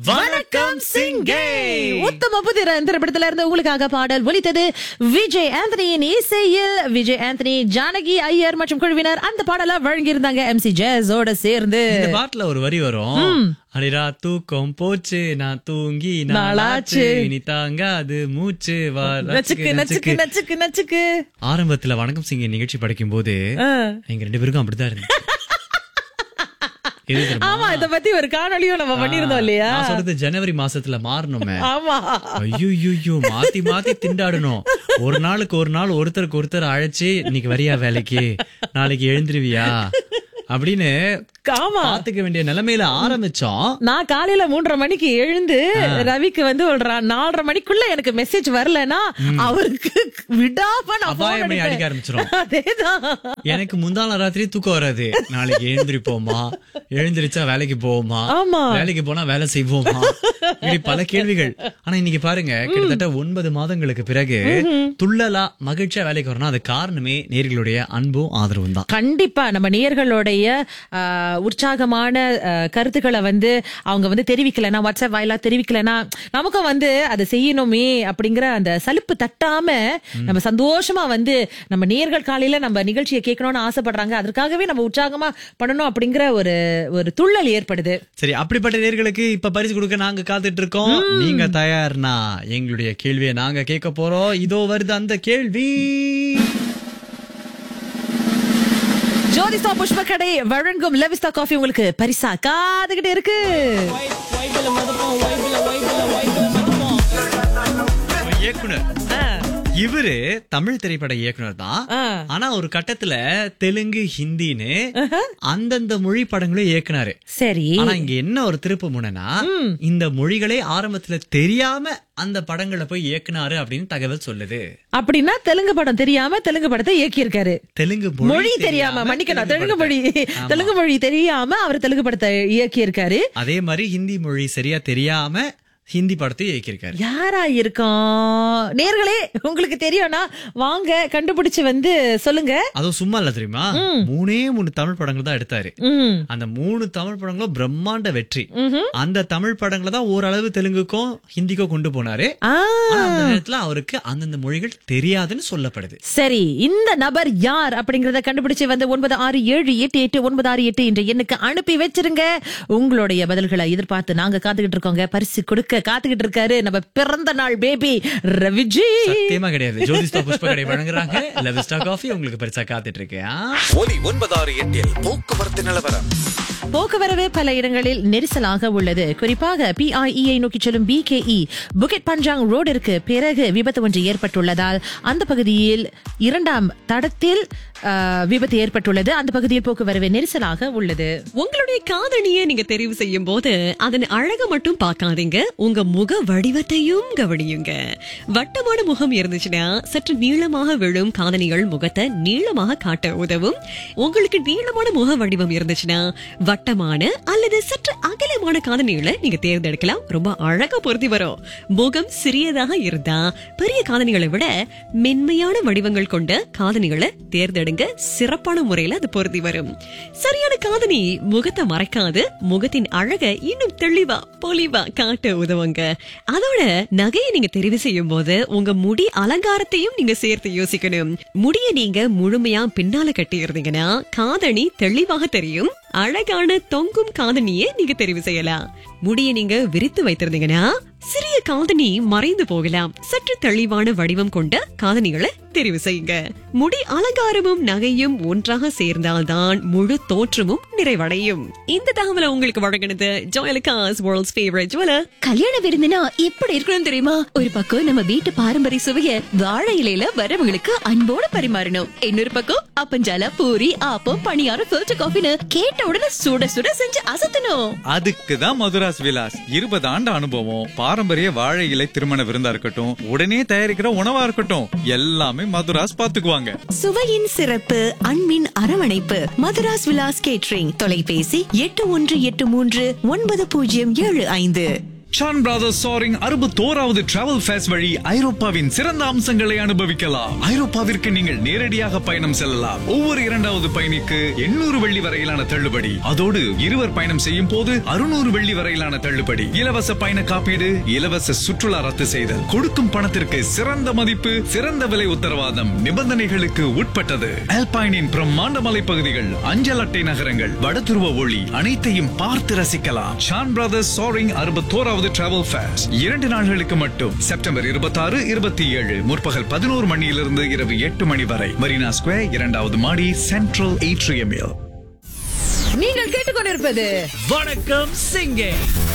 வணக்கம் சிங்கே உத்தம புதிர திரைப்படத்துல இருந்து உங்களுக்காக பாடல் ஒலித்தது விஜய் ஆந்தனியின் இசையில் விஜய் ஆந்தனி ஜானகி ஐயர் மற்றும் குழுவினர் அந்த பாடலை வழங்கியிருந்தாங்க எம் சி ஜேஸோட சேர்ந்து இந்த பாட்டுல ஒரு வரி வரும் அடிரா தூக்கம் போச்சு நான் தூங்கி நாளாச்சு நாளாச்சு. இனி தாங்காது மூச்சு வா நச்சுக்கு நச்சுக்கு நச்சுக்கு நச்சுக்கு ஆரம்பத்துல வணக்கம் சிங்க நிகழ்ச்சி படிக்கும் போது ஆ. எங்க ரெண்டு பேருக்கும் அப்படிதான் இருந்துச்சு எது தெரியுமா? ஆமா இத பத்தி ஒரு காணொளியும் நம்ம பண்ணிருந்தோம் இல்லையா நான் சொல்றது ஜனவரி மாசத்துல மாறணுமே ஆமா ஐயோ மாத்தி மாத்தி திண்டாடணும் ஒரு நாளுக்கு ஒரு நாள் ஒருத்தருக்கு ஒருத்தர் அழைச்சு இன்னைக்கு வரியா வேலைக்கு நாளைக்கு எழுந்திருவியா அப்படின்னு ஆமா பாத்துக்க வேண்டிய நிலைமையில ஆரம்பிச்சோம் நான் காலையில மூன்றரை மணிக்கு எழுந்து ரவிக்கு வந்து ஒரு ரா- நாலரை மணிக்குள்ள எனக்கு மெசேஜ் வரலன்னா அவருக்கு விடாம நான் phone அபாயமே அடிப்பேன். அடிக்க ஆரம்பிச்சிரும் அதேதான் எனக்கு முந்தான ராத்திரி தூக்கம் வராது நாளைக்கு எழுந்திருப்போமா எழுந்திருச்சா வேலைக்கு போவோமா ஆமா. வேலைக்கு போனா வேலை செய்வோமா இப்படி பல கேள்விகள் ஆனா இன்னைக்கு பாருங்க கிட்டத்தட்ட ஒன்பது மாதங்களுக்கு பிறகு துள்ளலா மகிழ்ச்சியா வேலைக்கு வரணும் அது காரணமே நேர்களுடைய அன்பும் ஆதரவும் தான் கண்டிப்பா நம்ம நேயர்களுடைய ஆ, உற்சாகமான ஆ, கருத்துக்களை வந்து அவங்க வந்து தெரிவிக்கலைன்னா வாட்ஸ்அப் வாயிலா தெரிவிக்கலைன்னா நமக்கும் வந்து அதை செய்யணுமே அப்படிங்கிற அந்த சலிப்பு தட்டாம நம்ம சந்தோஷமா வந்து நம்ம நேர்கள் காலையில நம்ம நிகழ்ச்சியை கேட்கணும்னு ஆசைப்படுறாங்க அதற்காகவே நம்ம உற்சாகமா பண்ணணும் அப்படிங்கிற ஒரு ஒரு துள்ளல் ஏற்படுது சரி அப்படிப்பட்ட நேர்களுக்கு இப்ப பரிசு கொடுக்க நாங்க காத்துட்டு இருக்கோம் நீங்க தயார்னா எங்களுடைய கேள்வியை நாங்க கேட்க போறோம் இதோ வருது அந்த கேள்வி ஜோதிஸ்தா புஷ்ப கடை வழங்கும் லெவிஸ்தா காஃபி உங்களுக்கு பரிசா காதுகிட்டு இருக்கு இயக்குனர் ஆ, இவரு தமிழ் திரைப்பட இயக்குனர் தான் ஆ. ஆனா ஒரு கட்டத்துல தெலுங்கு ஹிந்தின்னு அந்தந்த மொழி படங்களும் இயக்குனாரு சரி ஆனா இங்க என்ன ஒரு திருப்பு முனைனா இந்த மொழிகளே ஆரம்பத்துல தெரியாம அந்த படங்களை போய் இயக்குனாரு அப்படின்னு தகவல் சொல்லுது அப்படின்னா தெலுங்கு படம் தெரியாம தெலுங்கு படத்தை இயக்கியிருக்காரு தெலுங்கு மொழி தெரியாம மன்னிக்கணும் தெலுங்கு மொழி தெலுங்கு மொழி தெரியாம அவர் தெலுங்கு படத்தை இயக்கியிருக்காரு அதே மாதிரி ஹிந்தி மொழி சரியா தெரியாம ஹிந்தி படத்தை இயக்கியிருக்காரு யாரா இருக்கோம் நேர்களே உங்களுக்கு தெரியும்னா வாங்க கண்டுபிடிச்சு வந்து சொல்லுங்க அதுவும் சும்மா இல்ல தெரியுமா மூணே மூணு தமிழ் படங்கள் தான் எடுத்தாரு ம் அந்த மூணு தமிழ் படங்களும் பிரம்மாண்ட வெற்றி அந்த தமிழ் படங்களை தான் ஓரளவு தெலுங்குக்கும் ஹிந்திக்கும் கொண்டு போனாரு ஆ ஆனா அந்த நேரத்துல அவருக்கு அந்தந்த மொழிகள் தெரியாதுன்னு சொல்லப்படுது சரி இந்த நபர் யார் அப்படிங்கறத கண்டுபிடிச்சு வந்து ஒன்பது ஆறு ஏழு எட்டு எட்டு ஒன்பது ஆறு எட்டு என்ற எண்ணுக்கு அனுப்பி வச்சிருங்க உங்களுடைய பதில்களை எதிர்பார்த்து நாங்க காத்துக்கிட்டு இருக்கோங்க பரிசு கொடுக்க காத்துக்கிட்டு இருக்காரு நம்ம பிறந்த நாள் பேபி ரவிஜி சத்தியமா கிடையாது ஜோதிஸ்தா புஷ்ப கடை வழங்குறாங்க லெவிஸ்டா காஃபி உங்களுக்கு பெருசா காத்துட்டு இருக்கேன் ஒலி ஒன்பதாறு எட்டில் போக்குவரத்து நிலவரம் போக்குவரவு பல இடங்களில் நெரிசலாக உள்ளது குறிப்பாக பிஐஇஐ நோக்கி செல்லும் பிகேஇ புகெட் பஞ்சாங் ரோடிற்கு பிறகு விபத்து ஒன்று ஏற்பட்டுள்ளதால் அந்த பகுதியில் இரண்டாம் தடத்தில் ஆ, விபத்து ஏற்பட்டுள்ளது அந்த பகுதியில் போக்குவரவு நெரிசலாக உள்ளது உங்களுடைய காதணியை நீங்க தெரிவு செய்யும் போது அதன் அழக மட்டும் பார்க்காதீங்க உங்க முக வடிவத்தையும் கவனியுங்க வட்டமான முகம் இருந்துச்சுன்னா சற்று நீளமாக விழும் காதணிகள் முகத்தை நீளமாக காட்ட உதவும் உங்களுக்கு நீளமான முக வடிவம் இருந்துச்சுன்னா வட்டமான அல்லது சற்று அகலமான காதணிகளை நீங்க தேர்ந்தெடுக்கலாம் ரொம்ப அழகா பொருத்தி வரும் முகம் சிறியதாக இருந்தா பெரிய காதணிகளை விட மென்மையான வடிவங்கள் கொண்ட காதணிகளை தேர்ந்தெடுங்க சிறப்பான முறையில அது பொருத்தி வரும் சரியான காதணி முகத்தை மறைக்காது முகத்தின் அழகை இன்னும் தெளிவா பொலிவா காட்ட உதவுங்க அதோட நகையை நீங்க தெரிவு செய்யும் போது உங்க முடி அலங்காரத்தையும் நீங்க சேர்த்து யோசிக்கணும் முடியை நீங்க முழுமையா பின்னால கட்டி இருந்தீங்கன்னா காதணி தெளிவாக தெரியும் அழகான தொங்கும் காதணியை நீங்க தெரிவு செய்யலாம் முடியை நீங்க விரித்து வைத்திருந்தீங்கன்னா சிறிய காதணி மறைந்து போகலாம் சற்று தெளிவான வடிவம் கொண்ட காதணிகளை தெரிவு செய்யுங்க முடி அலங்காரமும் நகையும் ஒன்றாக சேர்ந்தால்தான் முழு தோற்றமும் நிறைவடையும் இந்த தகவலை உங்களுக்கு வழங்கினது ஜோயலுக்காஸ் வேர்ல்ட்ஸ் ஃபேவரட் ஜுவலர் கல்யாண விருந்துனா எப்படி இருக்கணும் தெரியுமா ஒரு பக்கம் நம்ம வீட்டு பாரம்பரிய சுவைய வாழை இலையில வரவங்களுக்கு அன்போட பரிமாறணும் இன்னொரு பக்கம் அப்பஞ்சால பூரி ஆப்பம் பணியாரம் ஃபில்டர் காஃபின்னு கேட்ட உடனே சுட சுட செஞ்சு அசத்தணும் அதுக்கு தான் மதுராஸ் விலாஸ் இருபது ஆண்டு அனுபவம் பாரம்பரிய வாழை இலை திருமண விருந்தா இருக்கட்டும் உடனே தயாரிக்கிற உணவா இருக்கட்டும் எல்லாமே மதுராஸ் பாத்துக்குவாங்க சுவையின் சிறப்பு அன்பின் அரவணைப்பு மதுராஸ் விலாஸ் கேட்ரிங் தொலைபேசி எட்டு ஒன்று எட்டு மூன்று ஒன்பது பூஜ்ஜியம் ஏழு ஐந்து சான் பிரதர்ஸ் சாரிங் அறுபத்தோராவது டிராவல் ஃபேஸ் வழி ஐரோப்பாவின் சிறந்த அம்சங்களை அனுபவிக்கலாம் ஐரோப்பாவிற்கு நீங்கள் நேரடியாக பயணம் செல்லலாம் ஒவ்வொரு இரண்டாவது பயணிக்கு எண்ணூறு வெள்ளி வரையிலான தள்ளுபடி அதோடு இருவர் பயணம் செய்யும் போது அறுநூறு வெள்ளி வரையிலான தள்ளுபடி இலவச பயண காப்பீடு இலவச சுற்றுலா ரத்து செய்தல் கொடுக்கும் பணத்திற்கு சிறந்த மதிப்பு சிறந்த விலை உத்தரவாதம் நிபந்தனைகளுக்கு உட்பட்டது அல்பைனின் பிரம்மாண்ட மலைப்பகுதிகள் அஞ்சல் அட்டை நகரங்கள் வடதுருவ ஒளி அனைத்தையும் பார்த்து ரசிக்கலாம் ஷான் பிரதர்ஸ் சாரிங் அறுபத்தோராவது டிராவல் ஃபேஸ் இரண்டு நாட்களுக்கு மட்டும் செப்டம்பர் இருபத்தாறு இருபத்தி ஏழு முற்பகல் பதினோரு மணியிலிருந்து இரவு எட்டு மணி வரை மரீனா ஸ்கொயர் இரண்டாவது மாடி சென்ட்ரல் ஏட்ரியமில் நீங்கள் கேட்டுக்கொண்டிருப்பது வணக்கம் சிங்கே